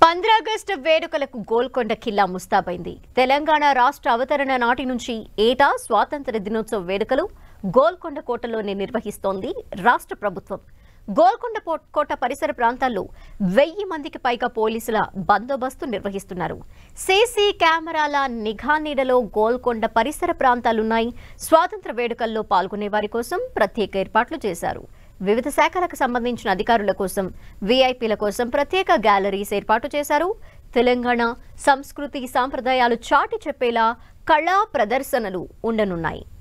పంద్రాగస్టు వేడుకలకు గోల్కొండ కిల్లా ముస్తాబైంది తెలంగాణ రాష్ట్ర అవతరణ నాటి నుంచి ఏటా స్వాతంత్ర దినోత్సవ వేడుకలు గోల్కొండ కోటలోనే నిర్వహిస్తోంది రాష్ట్ర ప్రభుత్వం గోల్కొండ పో- కోట పరిసర ప్రాంతాల్లో వెయ్యి మందికి పైగా పోలీసుల బందోబస్తు నిర్వహిస్తున్నారు సీసీ కెమెరాల నిఘా నీడలో గోల్కొండ పరిసర ప్రాంతాలున్నాయి స్వాతంత్ర వేడుకల్లో పాల్గొనే వారి కోసం ప్రత్యేక ఏర్పాట్లు చేశారు వివిధ శాఖలకు సంబంధించిన అధికారుల కోసం వీఐపీల కోసం ప్రత్యేక గ్యాలరీస్ ఏర్పాటు చేశారు తెలంగాణ సంస్కృతి సాంప్రదాయాలు చాటి చెప్పేలా కళా ప్రదర్శనలు ఉండనున్నాయి